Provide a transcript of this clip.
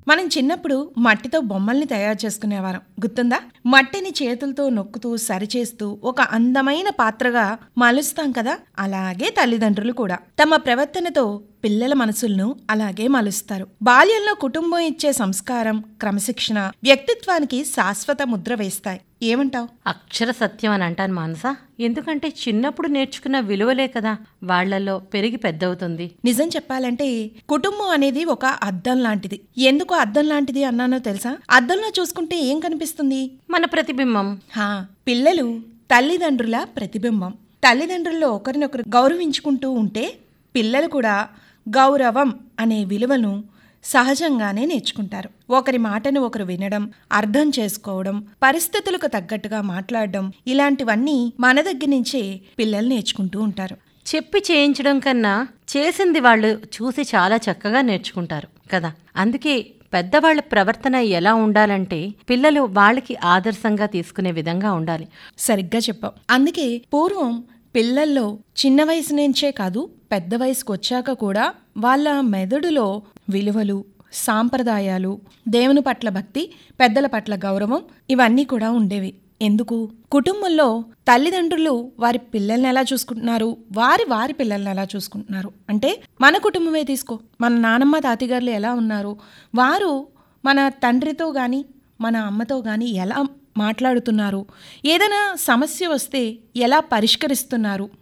మనం చిన్నప్పుడు మట్టితో బొమ్మల్ని తయారు చేసుకునేవారం గుర్తుందా మట్టిని చేతులతో నొక్కుతూ సరిచేస్తూ ఒక అందమైన పాత్రగా మలుస్తాం కదా అలాగే తల్లిదండ్రులు కూడా తమ ప్రవర్తనతో పిల్లల మనసులను అలాగే మలుస్తారు బాల్యంలో కుటుంబం ఇచ్చే సంస్కారం క్రమశిక్షణ వ్యక్తిత్వానికి శాశ్వత ముద్ర వేస్తాయి ఏమంటావ్ అక్షర సత్యం అని అంటాను మానస ఎందుకంటే చిన్నప్పుడు నేర్చుకున్న విలువలే కదా వాళ్ళల్లో పెరిగి పెద్దవుతుంది నిజం చెప్పాలంటే కుటుంబం అనేది ఒక అద్దం లాంటిది ఎందుకు అద్దం లాంటిది అన్నానో తెలుసా అద్దంలో చూసుకుంటే ఏం కనిపిస్తుంది మన ప్రతిబింబం హా పిల్లలు తల్లిదండ్రుల ప్రతిబింబం తల్లిదండ్రుల్లో ఒకరినొకరు గౌరవించుకుంటూ ఉంటే పిల్లలు కూడా గౌరవం అనే విలువను సహజంగానే నేర్చుకుంటారు ఒకరి మాటను ఒకరు వినడం అర్థం చేసుకోవడం పరిస్థితులకు తగ్గట్టుగా మాట్లాడడం ఇలాంటివన్నీ మన దగ్గర నుంచే పిల్లలు నేర్చుకుంటూ ఉంటారు చెప్పి చేయించడం కన్నా చేసింది వాళ్ళు చూసి చాలా చక్కగా నేర్చుకుంటారు కదా అందుకే పెద్దవాళ్ళ ప్రవర్తన ఎలా ఉండాలంటే పిల్లలు వాళ్ళకి ఆదర్శంగా తీసుకునే విధంగా ఉండాలి సరిగ్గా చెప్పావు అందుకే పూర్వం పిల్లల్లో చిన్న వయసు నుంచే కాదు పెద్ద వయసుకు వచ్చాక కూడా వాళ్ళ మెదడులో విలువలు సాంప్రదాయాలు దేవుని పట్ల భక్తి పెద్దల పట్ల గౌరవం ఇవన్నీ కూడా ఉండేవి ఎందుకు కుటుంబంలో తల్లిదండ్రులు వారి పిల్లల్ని ఎలా చూసుకుంటున్నారు వారి వారి పిల్లల్ని ఎలా చూసుకుంటున్నారు అంటే మన కుటుంబమే తీసుకో మన నానమ్మ తాతగారులు ఎలా ఉన్నారు వారు మన తండ్రితో కానీ మన అమ్మతో కానీ ఎలా మాట్లాడుతున్నారు ఏదైనా సమస్య వస్తే ఎలా పరిష్కరిస్తున్నారు